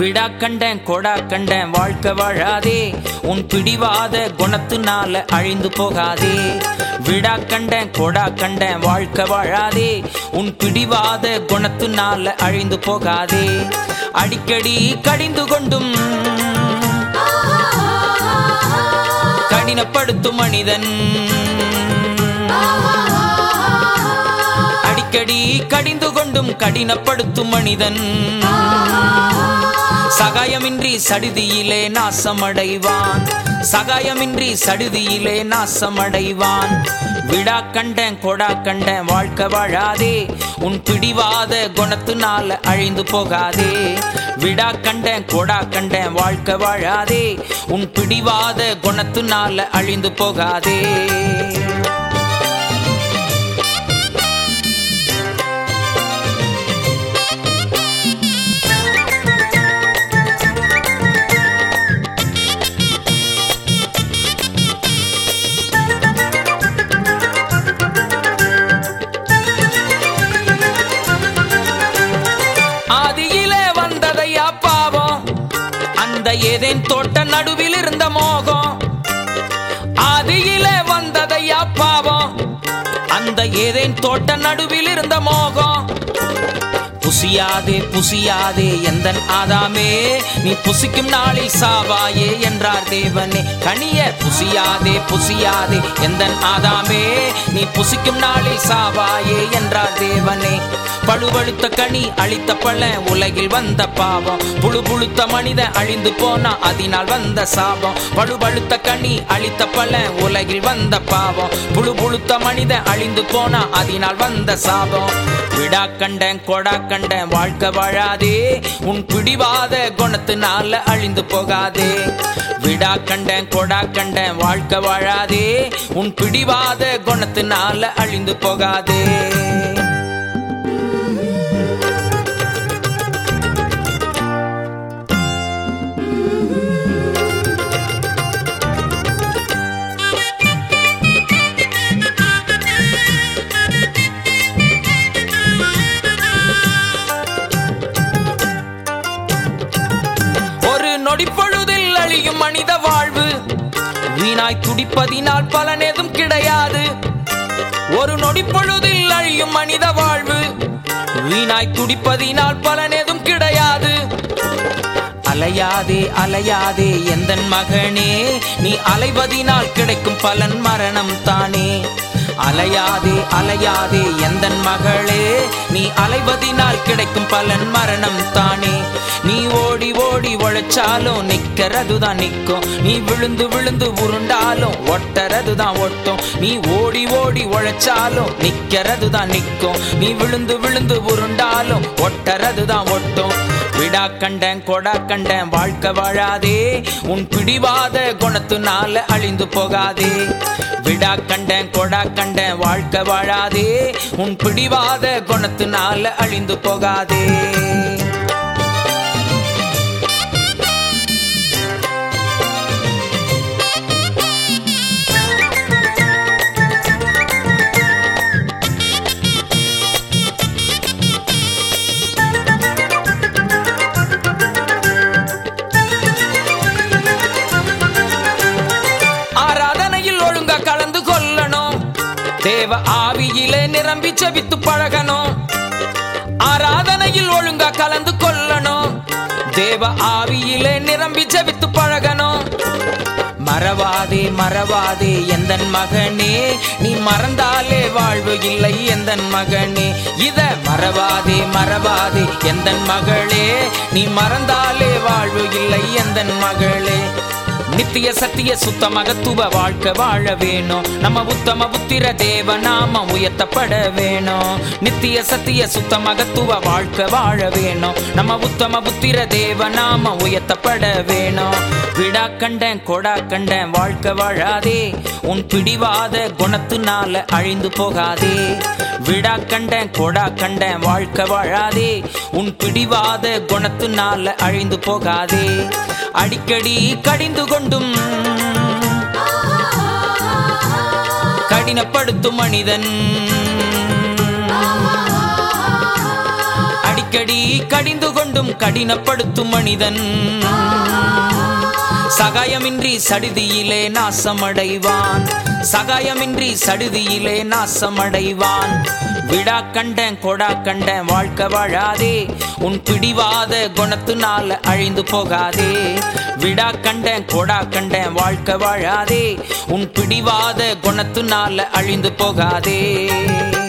விடா கண்டேன் கொடா கண்டேன் வாழ்க்கை வாழாதே உன் பிடிவாத குணத்தினால அழிந்து போகாதே விடா கண்டேன் கொடா கண்டேன் வாழ்க்கை வாழாதே உன் பிடிவாத குணத்தினால அழிந்து போகாதே அடிக்கடி கடிந்து கொண்டும் கடினப்படுத்தும் மனிதன் அடிக்கடி கடிந்து கொண்டும் கடினப்படுத்தும் மனிதன் சகாயமின்றி சடுதியிலே நாசமடைவான் சகாயமின்றி சடுதியிலே நாசமடைவான் விடா கண்டேன் கொடா கண்டேன் வாழ்க்கை வாழாதே உன் பிடிவாத குணத்தினால அழிந்து போகாதே விடா கண்டேன் கொடா கண்டேன் வாழ்க்கை வாழாதே உன் பிடிவாத குணத்தினால அழிந்து போகாதே ஆதியிலே வந்ததையா பாவம் அந்த ஏதேன் தோட்ட நடுவில் இருந்த மோகம் ஆதியிலே வந்ததையா பாவம் அந்த ஏதேன் தோட்ட நடுவில் இருந்த மோகம் புசியாதே புசியாதே எந்தன் ஆதாமே நீ புசிக்கும் நாளில் சாவாயே என்றார் தேவனே கனிய புசியாதே புசியாதே எந்தன் ஆதாமே நீ புசிக்கும் நாளில் சாவாயே என்றார் தேவனே பழுவழுத்த கனி அழித்த பழ உலகில் வந்த பாவம் புழு புழுத்த மனிதன் அழிந்து போனா அதனால் வந்த சாபம் பழுவழுத்த கனி அழித்த பழ உலகில் வந்த பாவம் புழு புழுத்த மனிதன் அழிந்து போனா அதனால் வந்த சாபம் விடா கண்டேன் கொடா கண்டேன் வாழ்க்கை வாழாதே உன் பிடிவாத குணத்தினால அழிந்து போகாதே விடா கண்டேன் கொடா கண்டேன் வாழ்க்கை வாழாதே உன் பிடிவாத குணத்தினால அழிந்து போகாதே ஒரு நொடிப்பொழுதில் அழியும் மனித வாழ்வு வீணாய் துடிப்பதினால் பலன் ஏதும் கிடையாது ஒரு நொடிப்பொழுதில் அழியும் மனித வாழ்வு வீணாய் துடிப்பதினால் பலன் ஏதும் கிடையாது அலையாதே அலையாதே எந்தன் மகனே நீ அலைவதினால் கிடைக்கும் பலன் மரணம் தானே அலையாதே அலையாதே எந்தன் மகளே நீ அலைவதினால் கிடைக்கும் பலன் மரணம் தானே நீ ஓடி ஓடி உழைச்சாலும் நிக்கிறதுதான் நிக்கும் நீ விழுந்து விழுந்து உருண்டாலும் ஒட்டறதுதான் ஒட்டும் நீ ஓடி ஓடி உழைச்சாலும் நிக்கிறதுதான் நிக்கும் நீ விழுந்து விழுந்து உருண்டாலும் ஒட்டறதுதான் ஒட்டும் விடா கண்டேன் கொடா கண்டேன் வாழ்க்கை வாழாதே உன் பிடிவாத குணத்தினால அழிந்து போகாதே விடா கண்டேன் கொடா கண்டேன் வாழ்க்கை வாழாதே உன் பிடிவாத குணத்தினால அழிந்து போகாதே ஆராதனையில் ஒழுங்கா கலந்து கொள்ளணும் தேவ ஆவியிலே நிரம்பி செவித்து பழகணும் ஆராதனையில் ஒழுங்கா கலந்து கொள்ளணும் தேவ ஆவியிலே நிரம்பி செவித்து பழகணும் மறவாதே மறவாதே எந்தன் மகனே நீ மறந்தாலே வாழ்வு இல்லை எந்தன் மகனே இத மறவாதே மறவாதே எந்தன் மகளே நீ மறந்தாலே வாழ்வு இல்லை எந்தன் மகளே நித்திய சத்திய சுத்த மகத்துவ வாழ்க்கை வாழ வேணும் நம்ம உத்தம புத்திர தேவ நாம உயர்த்தப்பட வேணும் நித்திய சத்திய சுத்த மகத்துவ வாழ்க்கை வாழ வேணும் நம்ம உத்தம புத்திர தேவ நாம உயர்த்தப்பட வேணும் விடா கண்டேன் கொடா கண்டேன் வாழ்க்கை வாழாதே உன் பிடிவாத குணத்தினால அழிந்து போகாதே விடா கண்டேன் கொடா கண்டேன் வாழ்க்கை வாழாதே உன் பிடிவாத குணத்தினால அழிந்து போகாதே அடிக்கடி கடிந்து கொண்டும் கடினப்படுத்தும் மனிதன் அடிக்கடி கடிந்து கொண்டும் கடினப்படுத்தும் மனிதன் சகாயமின்றி சடுதியிலே நாசமடைவான் சகாயமின்றி சடுதியிலே நாசமடைவான் விடா கண்டன் கொடா கண்டன் வாழ்க்கை வாழாதே உன் பிடிவாத குணத்தினால அழிந்து போகாதே விடா கண்டன் கொடா கண்டன் வாழ்க்கை வாழாதே உன் பிடிவாத குணத்தினால அழிந்து போகாதே